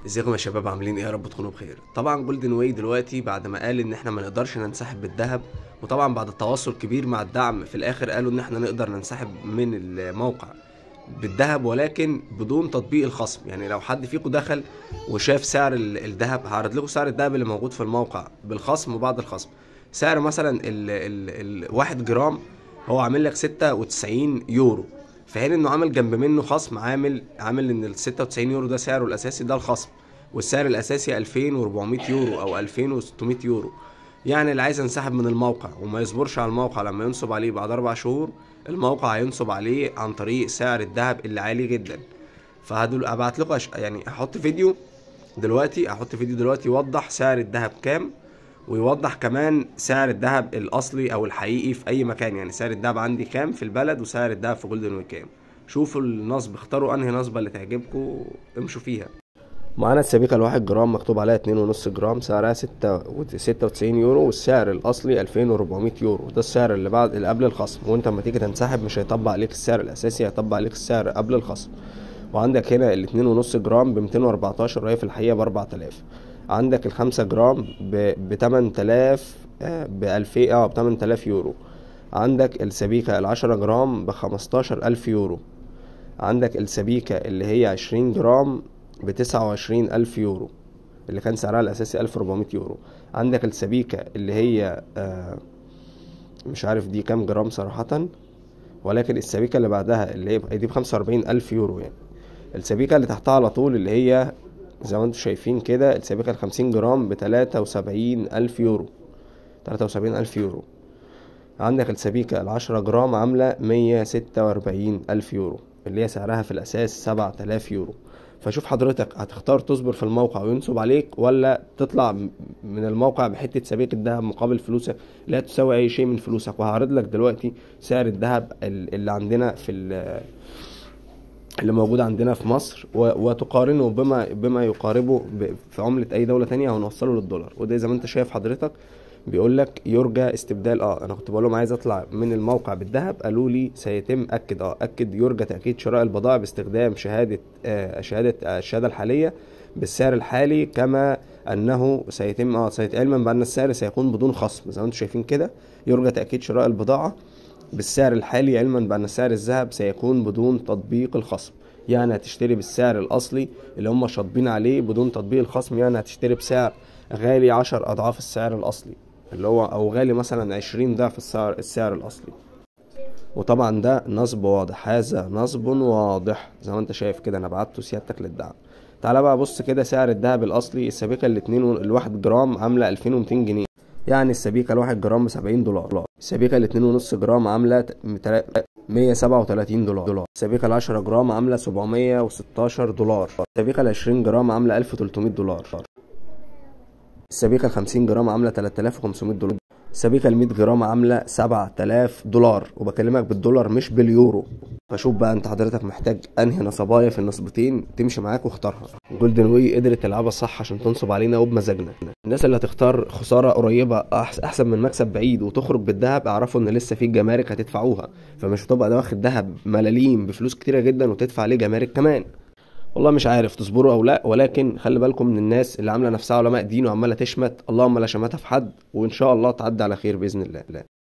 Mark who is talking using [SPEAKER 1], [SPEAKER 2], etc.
[SPEAKER 1] ازيكم يا شباب عاملين ايه يا رب تكونوا بخير طبعا جولدن واي دلوقتي بعد ما قال ان احنا ما نقدرش ننسحب بالذهب وطبعا بعد التواصل كبير مع الدعم في الاخر قالوا ان احنا نقدر ننسحب من الموقع بالذهب ولكن بدون تطبيق الخصم يعني لو حد فيكم دخل وشاف سعر ال- الذهب هعرض لكم سعر الذهب اللي موجود في الموقع بالخصم وبعد الخصم سعر مثلا ال ال ال 1 جرام هو عامل لك 96 يورو في حين انه عامل جنب منه خصم عامل عامل ان ال 96 يورو ده سعره الاساسي ده الخصم والسعر الاساسي 2400 يورو او 2600 يورو يعني اللي عايز ينسحب من الموقع وما يصبرش على الموقع لما ينصب عليه بعد اربع شهور الموقع هينصب عليه عن طريق سعر الذهب اللي عالي جدا فهدول ابعت لكم أش... يعني احط فيديو دلوقتي احط فيديو دلوقتي يوضح سعر الذهب كام ويوضح كمان سعر الذهب الاصلي او الحقيقي في اي مكان يعني سعر الذهب عندي كام في البلد وسعر الذهب في جولدن ويك كام شوفوا النصب اختاروا انهي نصبه اللي تعجبكم امشوا فيها معانا السبيكة الواحد جرام مكتوب عليها اتنين ونص جرام سعرها ستة ستة وتسعين يورو والسعر الأصلي ألفين وربعمية يورو ده السعر اللي بعد اللي قبل الخصم وانت لما تيجي تنسحب مش هيطبق عليك السعر الأساسي هيطبق عليك السعر قبل الخصم وعندك هنا الاتنين ونص جرام بميتين وأربعتاشر وهي في الحقيقة بأربعة آلاف عندك الخمسة جرام بتمن تلاف بألفين اه بتمن تلاف يورو عندك السبيكة العشرة جرام بخمستاشر ألف يورو عندك السبيكة اللي هي عشرين جرام بتسعة وعشرين ألف يورو اللي كان سعرها الأساسي ألف ربعمية يورو عندك السبيكة اللي هي آه مش عارف دي كام جرام صراحة ولكن السبيكة اللي بعدها اللي هي دي بخمسة وأربعين ألف يورو يعني السبيكة اللي تحتها على طول اللي هي زي ما انتم شايفين كده السبيكة الخمسين جرام بتلاتة وسبعين ألف يورو تلاتة وسبعين ألف يورو عندك السبيكة العشرة جرام عاملة مية ستة وأربعين ألف يورو اللي هي سعرها في الأساس سبعة آلاف يورو فشوف حضرتك هتختار تصبر في الموقع وينصب عليك ولا تطلع من الموقع بحتة سبيكة ذهب مقابل فلوسك لا تساوي أي شيء من فلوسك وهعرض لك دلوقتي سعر الذهب اللي عندنا في اللي موجود عندنا في مصر وتقارنه بما بما يقاربه في عملة أي دولة تانية ونوصله للدولار وده زي ما أنت شايف حضرتك بيقول لك يرجى استبدال اه انا كنت بقول لهم عايز اطلع من الموقع بالذهب قالوا لي سيتم اكد اه اكد يرجى تاكيد شراء البضائع باستخدام شهاده آه شهاده آه الشهاده الحاليه بالسعر الحالي كما انه سيتم اه سيتم علما بان السعر سيكون بدون خصم زي ما انتم شايفين كده يرجى تاكيد شراء البضاعه بالسعر الحالي علما بان سعر الذهب سيكون بدون تطبيق الخصم يعني هتشتري بالسعر الاصلي اللي هم شاطبين عليه بدون تطبيق الخصم يعني هتشتري بسعر غالي عشر اضعاف السعر الاصلي اللي هو او غالي مثلا عشرين ضعف السعر السعر الاصلي وطبعا ده نصب واضح هذا نصب واضح زي ما انت شايف كده انا بعته سيادتك للدعم تعالى بقى بص كده سعر الذهب الاصلي السبيكه الاتنين الواحد جرام عامله 2200 جنيه يعني السبيكه الواحد جرام ب 70 دولار السبيكه الاتنين ونص جرام عامله 137 دولار السبيكه ال 10 جرام عامله 716 دولار السبيكه ال 20 جرام عامله 1300 دولار السبيكة ال 50 جرام عاملة 3500 دولار السبيكة ال 100 جرام عاملة 7000 دولار وبكلمك بالدولار مش باليورو فشوف بقى انت حضرتك محتاج انهي نصبايه في النصبتين تمشي معاك واختارها جولدن واي قدرت تلعبها صح عشان تنصب علينا وبمزاجنا الناس اللي هتختار خساره قريبه احسن من مكسب بعيد وتخرج بالذهب اعرفوا ان لسه في جمارك هتدفعوها فمش هتبقى ده واخد ذهب ملاليم بفلوس كتيره جدا وتدفع عليه جمارك كمان والله مش عارف تصبروا او لا ولكن خلي بالكم من الناس اللي عامله نفسها علماء دين وعماله تشمت اللهم لا شماتها في حد وان شاء الله تعدي على خير باذن الله